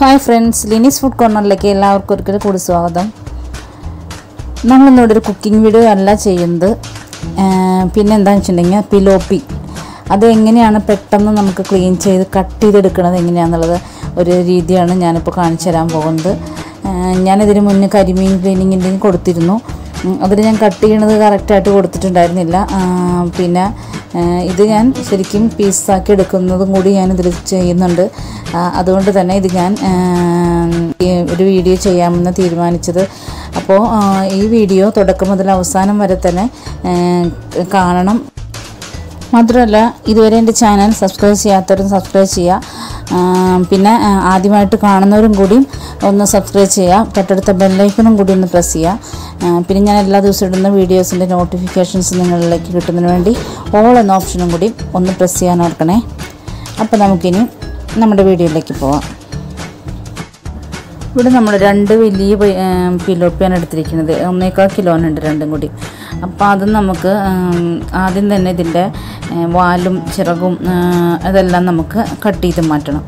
hi friends ലിനീസ് food കോർണറിലേക്ക് എല്ലാവർക്കും ഒരിക്കലും കൂടി സ്വാഗതം നമ്മളിന്നിവിടെ ഒരു കുക്കിംഗ് വീഡിയോ അല്ല ചെയ്യുന്നത് ആ, പിന്നെ എന്താണെന്ന് വെച്ചിട്ടുണ്ടെങ്കിൽ പിലോപ്പി അത് എങ്ങനെയാണ് പെട്ടെന്ന് നമുക്ക് ക്ലീൻ ചെയ്ത് കട്ട് ചെയ്തെടുക്കുന്നത് എങ്ങനെയാണെന്നുള്ളത് ഒരു രീതിയാണ് ഞാനിപ്പോൾ കാണിച്ചു തരാൻ പോകുന്നത് ആ, ഞാനിതിന് മുന്നേ കരിമീൻ ക്ലീനിങ്ങിൻ്റെയും കൊടുത്തിരുന്നു ഉം, അതിൽ ഞാൻ കട്ട് ചെയ്യണത് കറക്റ്റായിട്ട് കൊടുത്തിട്ടുണ്ടായിരുന്നില്ല ആ, പിന്നെ ആ, ഇത് ഞാൻ ശരിക്കും പീസാക്കി എടുക്കുന്നതും കൂടി ഞാൻ ഇതിൽ ചെയ്യുന്നുണ്ട് ആ, അതുകൊണ്ട് തന്നെ ഇത് ഞാൻ ആ, ഈ ഒരു വീഡിയോ ചെയ്യാമെന്ന് തീരുമാനിച്ചത് അപ്പോൾ ആ, ഈ വീഡിയോ തുടക്കം മുതൽ അവസാനം വരെ തന്നെ ആ, കാണണം മാത്രമല്ല ഇതുവരെ എൻ്റെ ചാനൽ സബ്സ്ക്രൈബ് ചെയ്യാത്തവരും സബ്സ്ക്രൈബ് ചെയ്യുക ആ, പിന്നെ ആ, ആദ്യമായിട്ട് കാണുന്നവരും കൂടിയും ഒന്ന് സബ്സ്ക്രൈബ് ചെയ്യുക തൊട്ടടുത്ത ബെല്ലൈക്കണും കൂടി ഒന്ന് പ്രസ് ചെയ്യുക ആ, പിന്നെ ഞാൻ എല്ലാ ദിവസവും ഇടുന്ന വീഡിയോസിൻ്റെ നോട്ടിഫിക്കേഷൻസ് നിങ്ങളിലേക്ക് കിട്ടുന്നതിന് വേണ്ടി ഓൾ എന്ന ഓപ്ഷനും കൂടി ഒന്ന് പ്രസ് ചെയ്യാൻ ഓർക്കണേ അപ്പോൾ നമുക്കിനി നമ്മുടെ വീഡിയോയിലേക്ക് പോവാം ഇവിടെ നമ്മൾ രണ്ട് വലിയ പി- ഏം, പിലോപ്പിയാണ് എടുത്തിരിക്കുന്നത് ഒന്നേക്കാൾ കിലോനുണ്ട് രണ്ടും കൂടി അപ്പോൾ അത് നമുക്ക് ഉം, ആദ്യം തന്നെ ഇതിൻ്റെ ഏ, വാലും ചിറകും ആ, അതെല്ലാം നമുക്ക് കട്ട് ചെയ്ത് മാറ്റണം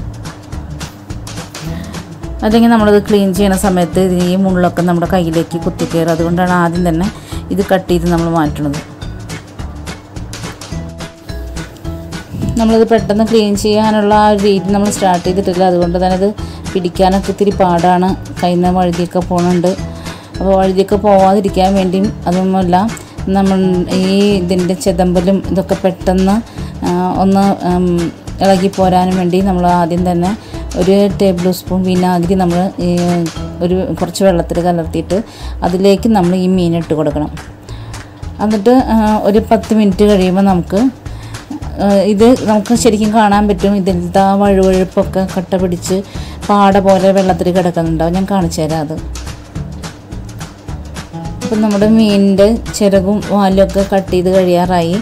അല്ലെങ്കിൽ നമ്മളത് ക്ലീൻ ചെയ്യുന്ന സമയത്ത് ഇത് ഈ മുള്ളൊക്കെ നമ്മുടെ കയ്യിലേക്ക് കുത്തിക്കയറും അതുകൊണ്ടാണ് ആദ്യം തന്നെ ഇത് കട്ട് ചെയ്ത് നമ്മൾ മാറ്റണത് നമ്മളിത് പെട്ടെന്ന് ക്ലീൻ ചെയ്യാനുള്ള ആ ഒരു രീതി നമ്മൾ സ്റ്റാർട്ട് ചെയ്തിട്ടില്ല അതുകൊണ്ട് തന്നെ ഇത് പിടിക്കാനൊക്കെ ഇത്തിരി പാടാണ് കയ്യിൽ നിന്ന് വഴുതിയൊക്കെ പോകുന്നുണ്ട് അപ്പോൾ വഴുതിയൊക്കെ പോവാതിരിക്കാൻ വേണ്ടിയും അതുമല്ല നമ്മൾ ഈ ഇതിൻ്റെ ചെതമ്പലും ഇതൊക്കെ പെട്ടെന്ന് ആ, ഒന്ന് ഉം, ഇളകി പോരാനും വേണ്ടി നമ്മൾ ആദ്യം തന്നെ ഒരു ടേബിൾ സ്പൂൺ വിനാഗിരി നമ്മൾ ഈ ഒരു കുറച്ച് വെള്ളത്തിൽ കലർത്തിയിട്ട് അതിലേക്ക് നമ്മൾ ഈ മീൻ ഇട്ട് കൊടുക്കണം എന്നിട്ട് ആ, ഒരു പത്ത് മിനിറ്റ് കഴിയുമ്പോൾ നമുക്ക് ആ, ഇത് നമുക്ക് ശരിക്കും കാണാൻ പറ്റും ഇതിലത്തെ ആ വഴുവഴുപ്പൊക്കെ കട്ട പിടിച്ച് പാട പോലെ വെള്ളത്തിൽ കിടക്കുന്നുണ്ടാവും ഞാൻ കാണിച്ചു തരാം അത് അപ്പം നമ്മുടെ മീനിൻ്റെ ചിറകും വാലും ഒക്കെ കട്ട് ചെയ്ത് കഴിയാറായി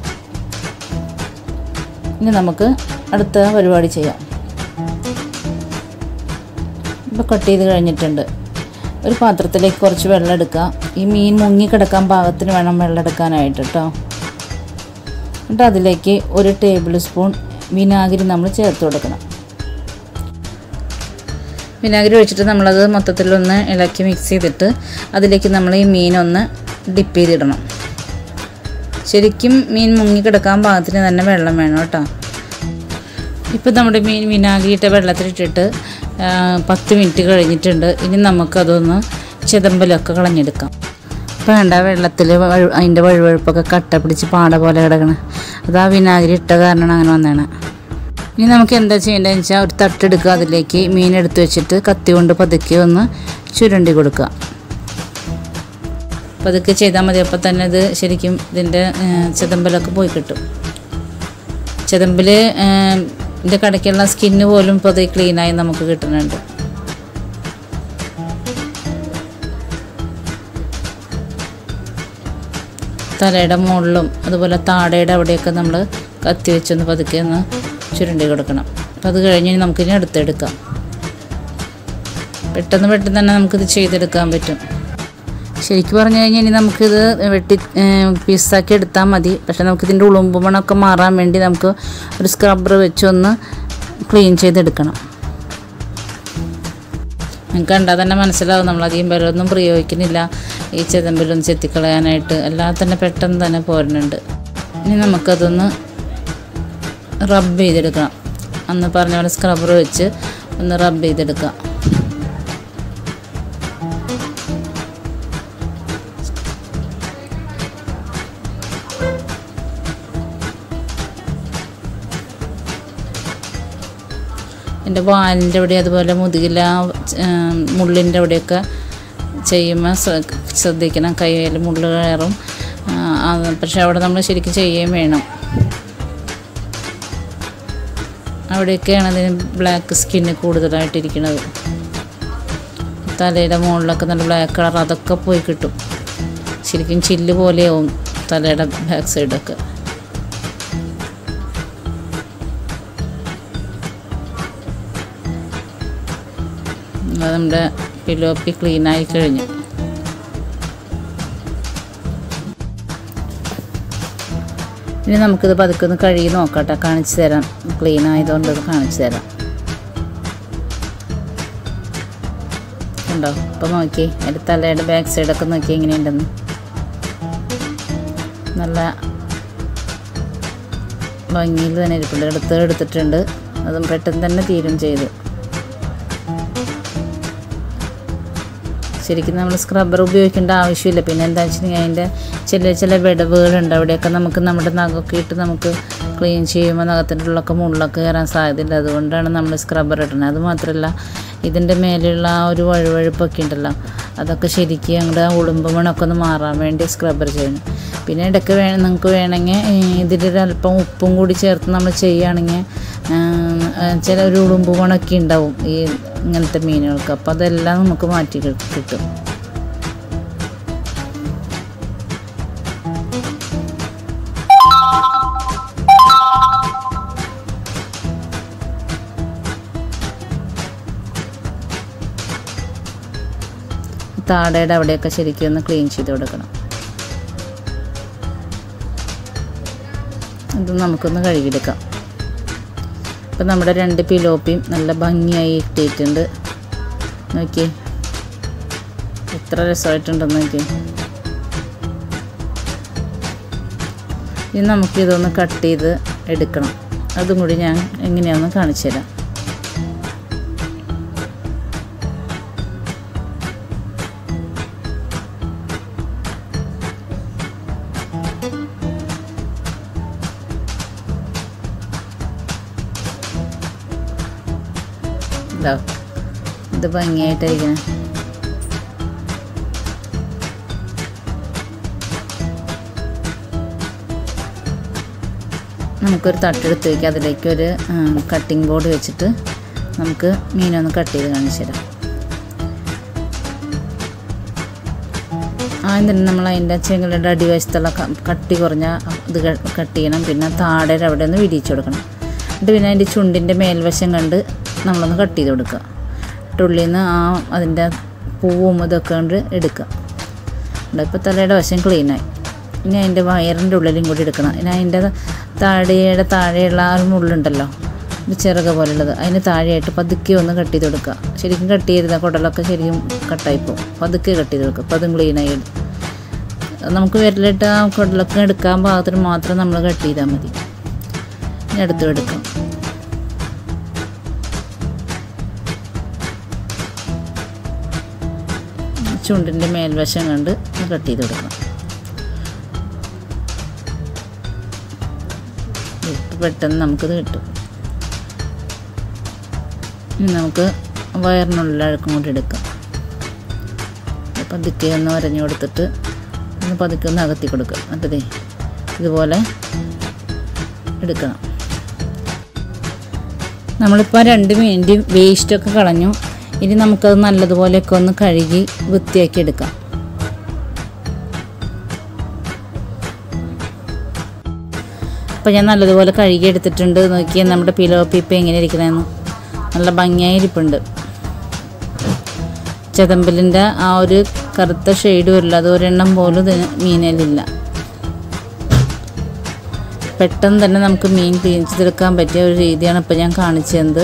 ഇനി നമുക്ക് അടുത്ത പരിപാടി ചെയ്യാം ഇപ്പോൾ കട്ട് ചെയ്ത് കഴിഞ്ഞിട്ടുണ്ട് ഒരു പാത്രത്തിലേക്ക് കുറച്ച് വെള്ളം എടുക്കുക ഈ മീൻ മുങ്ങി കിടക്കാൻ പാകത്തിന് വേണം വെള്ളം എടുക്കാനായിട്ട് കേട്ടോ എന്നിട്ട് അതിലേക്ക് ഒരു ടേബിൾ സ്പൂൺ വിനാഗിരി നമ്മൾ ചേർത്ത് കൊടുക്കണം വിനാഗിരി ഒഴിച്ചിട്ട് നമ്മളത് മൊത്തത്തിലൊന്ന് ഇളക്കി മിക്സ് ചെയ്തിട്ട് അതിലേക്ക് നമ്മൾ ഈ മീനൊന്ന് ഡിപ്പ് ചെയ്തിടണം ശരിക്കും മീൻ മുങ്ങിക്കിടക്കാൻ പാകത്തിന് തന്നെ വെള്ളം വേണം കേട്ടോ ഇപ്പോൾ നമ്മുടെ മീൻ വിനാഗിരിയിട്ട വെള്ളത്തിലിട്ടിട്ട് ആ, പത്ത് മിനിറ്റ് കഴിഞ്ഞിട്ടുണ്ട് ഇനി നമുക്കതൊന്ന് ചെതമ്പലൊക്കെ കളഞ്ഞെടുക്കാം ഇപ്പോൾ വേണ്ട വെള്ളത്തിൽ അതിൻ്റെ വഴുവഴുപ്പൊക്കെ കട്ട പിടിച്ച് പാട പോലെ കിടക്കണം അത് ആ വിനാഗിരി ഇട്ട കാരണമാണ് അങ്ങനെ വന്നതാണ് ഇനി നമുക്ക് എന്താ ചെയ്യേണ്ടതെന്ന് വെച്ചാൽ ഒരു തട്ടെടുക്കുക അതിലേക്ക് മീൻ എടുത്ത് വെച്ചിട്ട് കത്തി കൊണ്ട് പതുക്കെ ഒന്ന് ചുരുണ്ടി കൊടുക്കുക പതുക്കെ ചെയ്താൽ മതി അപ്പോൾ തന്നെ ഇത് ശരിക്കും ഇതിൻ്റെ ചെതമ്പലൊക്കെ പോയി കിട്ടും ചെതമ്പിൽ ഇതിൻ്റെ കടയ്ക്കുള്ള സ്കിന്ന് പോലും ഇപ്പോൾ അത് ക്ലീനായി നമുക്ക് കിട്ടുന്നുണ്ട് തലയുടെ മുകളിലും അതുപോലെ താടയുടെ അവിടെയൊക്കെ നമ്മൾ കത്തി വെച്ചൊന്ന് പതുക്കെ ഒന്ന് ചുരുണ്ടി കൊടുക്കണം അപ്പോൾ അത് കഴിഞ്ഞ് ഇനി നമുക്കിനി അടുത്തെടുക്കാം പെട്ടെന്ന് പെട്ടെന്ന് തന്നെ നമുക്കിത് ചെയ്തെടുക്കാൻ പറ്റും ശരിക്കും പറഞ്ഞു കഴിഞ്ഞാൽ ഇനി നമുക്കിത് വെട്ടി പീസാക്കി എടുത്താൽ മതി പക്ഷെ നമുക്കിതിൻ്റെ ഉളുമ്പുമണമൊക്കെ മാറാൻ വേണ്ടി നമുക്ക് ഒരു സ്ക്രബ്ബർ വെച്ചൊന്ന് ക്ലീൻ ചെയ്തെടുക്കണം നിങ്ങൾക്ക് കണ്ടാൽ തന്നെ മനസ്സിലാവും നമ്മളധികം ബലമൊന്നും പ്രയോഗിക്കുന്നില്ല ഈ ചെതമ്പിലൊന്ന് ചെത്തിക്കളയാനായിട്ട് അല്ലാതെ തന്നെ പെട്ടെന്ന് തന്നെ പോരുന്നുണ്ട് ഇനി നമുക്കതൊന്ന് റബ്ബ് ചെയ്തെടുക്കണം അന്ന് പറഞ്ഞ പോലെ സ്ക്രബ്ബർ വെച്ച് ഒന്ന് റബ്ബ് ചെയ്തെടുക്കാം എൻ്റെ വാലിൻ്റെ അവിടെ അതുപോലെ മുതുകില മുള്ളിൻ്റെ അവിടെയൊക്കെ ചെയ്യുമ്പോൾ ശ്ര- ശ്രദ്ധിക്കണം കയ്യിൽ മുള്ള് കയറും ആ, അത് പക്ഷെ അവിടെ നമ്മൾ ശരിക്കും ചെയ്യുകയും വേണം അവിടെയൊക്കെയാണ് അതിന് ബ്ലാക്ക് സ്കിന്ന് കൂടുതലായിട്ടിരിക്കുന്നത് തലയുടെ മുകളിലൊക്കെ നല്ല ബ്ലാക്ക് കളർ അതൊക്കെ പോയി കിട്ടും ശരിക്കും ചില്ല് പോലെയാവും തലയുടെ ബാക്ക് സൈഡൊക്കെ അത് നമ്മുടെ പിലോപ്പി ക്ലീനായി കഴിഞ്ഞു ഇനി നമുക്കിത് പതുക്കെ ഒന്ന് കഴുകി നോക്കട്ടെ കാണിച്ചു തരാം ക്ലീൻ ആയതുകൊണ്ട് ഇത് കാണിച്ചു തരാം കണ്ടോ ഇപ്പോൾ നോക്കി അതിൻ്റെ തലയുടെ ബാക്ക് സൈഡൊക്കെ നോക്കി എങ്ങനെയുണ്ടെന്ന് നല്ല ഭംഗിയിൽ തന്നെ ഇരിപ്പുണ്ട് എടുത്ത് എടുത്തിട്ടുണ്ട് അതും പെട്ടെന്ന് തന്നെ തീരും ചെയ്തു ശരിക്കും നമ്മൾ സ്ക്രബ്ബർ ഉപയോഗിക്കേണ്ട ആവശ്യമില്ല പിന്നെ എന്താ വെച്ചിട്ടുണ്ടെങ്കിൽ അതിൻ്റെ ചില ചില വിടവുകളുണ്ട് അവിടെയൊക്കെ നമുക്ക് നമ്മുടെ നഖമൊക്കെ ഇട്ട് നമുക്ക് ക്ലീൻ ചെയ്യുമ്പോൾ നഖത്തിൻ്റെ ഉള്ളൊക്കെ മുള്ളൊക്കെ കയറാൻ സാധ്യതയുണ്ട് അതുകൊണ്ടാണ് നമ്മൾ സ്ക്രബ്ബർ ഇടുന്നത് അത് മാത്രമല്ല ഇതിൻ്റെ മേലെയുള്ള ആ ഒരു വഴുവഴുപ്പൊക്കെ ഉണ്ടല്ലോ അതൊക്കെ ശരിക്കും ഞങ്ങളുടെ ഉളുമ്പ് മണമൊക്കെ ഒന്ന് മാറാൻ വേണ്ടി സ്ക്രബ്ബർ ചെയ്യണം പിന്നെ ഇടയ്ക്ക് വേ നിങ്ങൾക്ക് വേണമെങ്കിൽ ഇതിലൊരു അല്പം ഉപ്പും കൂടി ചേർത്ത് നമ്മൾ ചെയ്യുകയാണെങ്കിൽ ചില ഒരു ഉളുമ്പ് മണമൊക്കെ ഉണ്ടാവും ഈ ഇങ്ങനത്തെ മീനുകൾക്ക് അപ്പോൾ അതെല്ലാം നമുക്ക് മാറ്റി കി- കിട്ടും താടയുടെ അവിടെയൊക്കെ ശരിക്കും ഒന്ന് ക്ലീൻ ചെയ്ത് കൊടുക്കണം ഇത് നമുക്കൊന്ന് കഴുകിയെടുക്കാം ഇപ്പം നമ്മുടെ രണ്ട് പിലോപ്പിയും നല്ല ഭംഗിയായി ഇട്ടിട്ടുണ്ട് നോക്കി എത്ര രസമായിട്ടുണ്ടെന്ന് നോക്കി ഇനി നമുക്കിതൊന്ന് കട്ട് ചെയ്ത് എടുക്കണം അതും കൂടി ഞാൻ എങ്ങനെയാണെന്ന് കാണിച്ചു തരാം ഇതാ ഇത് ഭംഗിയായിട്ടായിരിക്കണം നമുക്കൊരു തട്ടെടുത്ത് വയ്ക്കാം അതിലേക്ക് ഒരു കട്ടിംഗ് ബോർഡ് വെച്ചിട്ട് നമുക്ക് മീനൊന്ന് കട്ട് ചെയ്ത് കാണിച്ചു തരാം ആദ്യം തന്നെ നമ്മൾ അതിൻ്റെ ചെങ്ങളുടെ അടിവശത്തുള്ള ക- കട്ടി കുറഞ്ഞ ഇത് കട്ട് ചെയ്യണം പിന്നെ താഴെ അവിടെ ഒന്ന് വിരിയിച്ച് കൊടുക്കണം എന്നിട്ട് പിന്നെ അതിൻ്റെ ചുണ്ടിൻ്റെ മേൽവശം കണ്ട് നമ്മളൊന്ന് കട്ട് ചെയ്ത് കൊടുക്കുക എന്നിട്ട് ഉള്ളിൽ നിന്ന് ആ അതിൻ്റെ പൂവും ഇതൊക്കെ കൊണ്ട് എടുക്കുക ഇപ്പോൾ തലയുടെ വശം ക്ലീനായി ഇനി അതിൻ്റെ വയറിൻ്റെ ഉള്ളിലും കൂടി എടുക്കണം ഇനി അതിൻ്റെ താഴെയുടെ താഴെയുള്ള ആ ഒരു മുള്ളുണ്ടല്ലോ ഒരു ചിറക പോലുള്ളത് അതിന് താഴെയായിട്ട് പതുക്കെ ഒന്ന് കട്ട് ചെയ്ത് കൊടുക്കുക ശരിക്കും കട്ട് ചെയ്തിരുന്ന കുടലൊക്കെ ശരിക്കും കട്ടായിപ്പോവും പതുക്കെ കട്ട് ചെയ്ത് കൊടുക്കുക അപ്പോൾ അതും ക്ലീനായി എടുക്കും നമുക്ക് വിരലിട്ട് ആ കുടലൊക്കെ എടുക്കാൻ പാകത്തിന് മാത്രം നമ്മൾ കട്ട് ചെയ്താൽ മതി ഇനി അടുത്തും എടുക്കാം ചുണ്ടിൻ്റെ മേൽവശം കണ്ട് കട്ട് ചെയ്ത് കൊടുക്കണം ഇപ്പം പെട്ടെന്ന് നമുക്കിത് കിട്ടും ഇനി നമുക്ക് വയറിനുള്ള അഴുക്കും കൂടി എടുക്കാം പതുക്കെ ഒന്ന് വരഞ്ഞു കൊടുത്തിട്ട് ഒന്ന് പതുക്കെ ഒന്ന് അകത്തി കൊടുക്കുക എന്നിട്ടതേ ഇതുപോലെ എടുക്കണം നമ്മളിപ്പോൾ രണ്ട് മീനിൻ്റെയും വേസ്റ്റൊക്കെ കളഞ്ഞു ഇനി നമുക്കത് നല്ലതുപോലെയൊക്കെ ഒന്ന് കഴുകി വൃത്തിയാക്കി എടുക്കാം അപ്പോൾ ഞാൻ നല്ലതുപോലെ കഴുകി എടുത്തിട്ടുണ്ട് നോക്കിയാൽ നമ്മുടെ പിലോപ്പി ഇപ്പം എങ്ങനെ ഇരിക്കണമെന്ന് നല്ല ഭംഗിയായി ഇരിപ്പുണ്ട് ചെതമ്പലിൻ്റെ ആ ഒരു കറുത്ത ഷെയ്ഡ് വരില്ല അത് ഒരെണ്ണം പോലും ഇതിന് മീനിലില്ല പെട്ടെന്ന് തന്നെ നമുക്ക് മീൻ ക്ലീൻ ചെയ്തെടുക്കാൻ പറ്റിയ ഒരു രീതിയാണ് ഇപ്പോൾ ഞാൻ കാണിച്ചു തന്നത്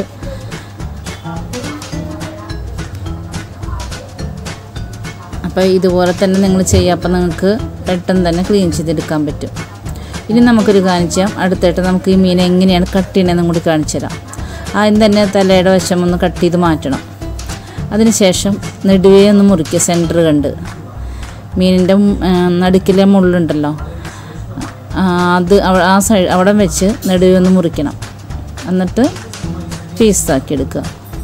അപ്പോൾ ഇതുപോലെ തന്നെ നിങ്ങൾ ചെയ്യുക അപ്പോൾ നിങ്ങൾക്ക് പെട്ടെന്ന് തന്നെ ക്ലീൻ ചെയ്തെടുക്കാൻ പറ്റും ഇനി നമുക്കൊരു കാണിച്ചു തരാം അടുത്തായിട്ട് നമുക്ക് ഈ മീൻ എങ്ങനെയാണ് കട്ട് ചെയ്യണമെന്നും കൂടി കാണിച്ചു തരാം ആദ്യം തന്നെ തലയുടെ വശം ഒന്ന് കട്ട് ചെയ്ത് മാറ്റണം അതിനുശേഷം നെടുവേ ഒന്ന് മുറിക്കുക സെൻറ്റർ കണ്ട് മീനിൻ്റെ നടുക്കിലെ മുള്ളുണ്ടല്ലോ ആ, അത് അവ- ആ സൈഡ് അവിടെ വെച്ച് നെടുവേ ഒന്ന് മുറിക്കണം എന്നിട്ട് പീസാക്കി എടുക്കുക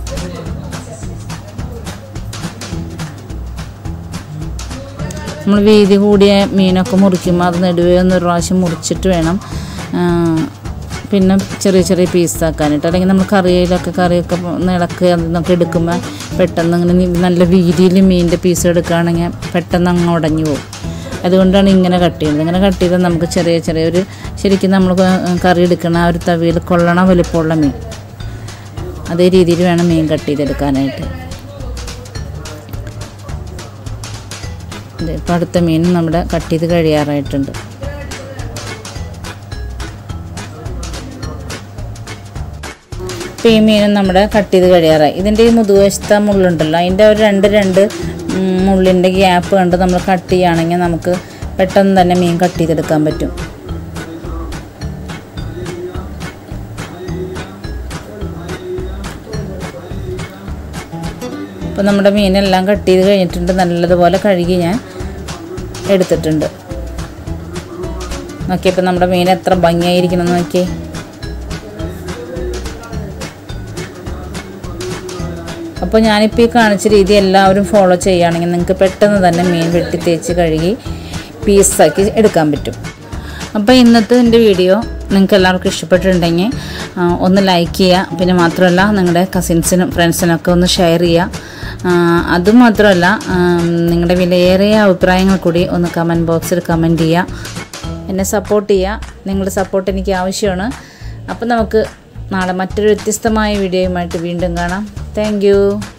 നമ്മൾ വീതി കൂടിയ മീനൊക്കെ മുറിക്കുമ്പോൾ അത് നെടുവേ ഒന്ന് ഒരു പ്രാവശ്യം മുറിച്ചിട്ട് വേണം ആ, പിന്നെ ചെറിയ ചെറിയ പീസാക്കാനായിട്ട് അല്ലെങ്കിൽ നമ്മൾ കറിയിലൊക്കെ കറിയൊക്കെ ഇളക്കുക അതിന്നൊക്കെ എടുക്കുമ്പോൾ പെട്ടെന്ന് ഇങ്ങനെ നി- നല്ല വീതിയിൽ മീനിൻ്റെ പീസ് എടുക്കുകയാണെങ്കിൽ പെട്ടെന്ന് അങ്ങ് ഉടഞ്ഞു പോകും അതുകൊണ്ടാണ് ഇങ്ങനെ കട്ട് ചെയ്യുന്നത് ഇങ്ങനെ കട്ട് ചെയ്താൽ നമുക്ക് ചെറിയ ചെറിയ ഒരു ശരിക്കും നമ്മൾ കറി എടുക്കണ ആ ഒരു തവിയിൽ കൊള്ളണ വലിപ്പമുള്ള മീൻ അതേ രീതിയിൽ വേണം മീൻ കട്ട് ചെയ്തെടുക്കാനായിട്ട് ഇത് ഇപ്പം അടുത്ത മീനും നമ്മുടെ കട്ട് ചെയ്ത് കഴിയാറായിട്ടുണ്ട് ഇപ്പോൾ ഈ മീനും നമ്മുടെ കട്ട് ചെയ്ത് കഴിയാറായി ഇതിൻ്റെ ഈ മുതുവശത്തെ മുള്ളുണ്ടല്ലോ അതിൻ്റെ ഒരു രണ്ട് രണ്ട് ഉം, മുള്ളിൻ്റെ ഗ്യാപ്പ് കണ്ട് നമ്മൾ കട്ട് ചെയ്യുകയാണെങ്കിൽ നമുക്ക് പെട്ടെന്ന് തന്നെ മീൻ കട്ട് ചെയ്തെടുക്കാൻ പറ്റും അപ്പോൾ നമ്മുടെ മീനെല്ലാം കട്ട് ചെയ്ത് കഴിഞ്ഞിട്ടുണ്ട് നല്ലതുപോലെ കഴുകി ഞാൻ എടുത്തിട്ടുണ്ട് നോക്കിയപ്പോൾ നമ്മുടെ മീൻ എത്ര ഭംഗിയായിരിക്കണം എന്ന് നോക്കിയേ അപ്പോൾ ഞാനിപ്പോൾ ഈ കാണിച്ച രീതി എല്ലാവരും ഫോളോ ചെയ്യുകയാണെങ്കിൽ നിങ്ങൾക്ക് പെട്ടെന്ന് തന്നെ മീൻ വെട്ടി തേച്ച് കഴുകി പീസാക്കി എടുക്കാൻ പറ്റും അപ്പോൾ ഇന്നത്തെ എൻ്റെ വീഡിയോ നിങ്ങൾക്ക് എല്ലാവർക്കും ഇഷ്ടപ്പെട്ടിട്ടുണ്ടെങ്കിൽ ആ, ഒന്ന് ലൈക്ക് ചെയ്യുക പിന്നെ മാത്രമല്ല നിങ്ങളുടെ കസിൻസിനും ഫ്രണ്ട്സിനൊക്കെ ഒന്ന് ഷെയർ ചെയ്യുക ആ, അതുമാത്രമല്ല ആ, നിങ്ങളുടെ വിലയേറിയ അഭിപ്രായങ്ങൾ കൂടി ഒന്ന് കമൻറ്റ് ബോക്സിൽ കമൻറ്റ് ചെയ്യുക എന്നെ സപ്പോർട്ട് ചെയ്യുക നിങ്ങളുടെ സപ്പോർട്ട് എനിക്ക് ആവശ്യമാണ് അപ്പോൾ നമുക്ക് നാളെ മറ്റൊരു വ്യത്യസ്തമായ വീഡിയോയുമായിട്ട് വീണ്ടും കാണാം താങ്ക്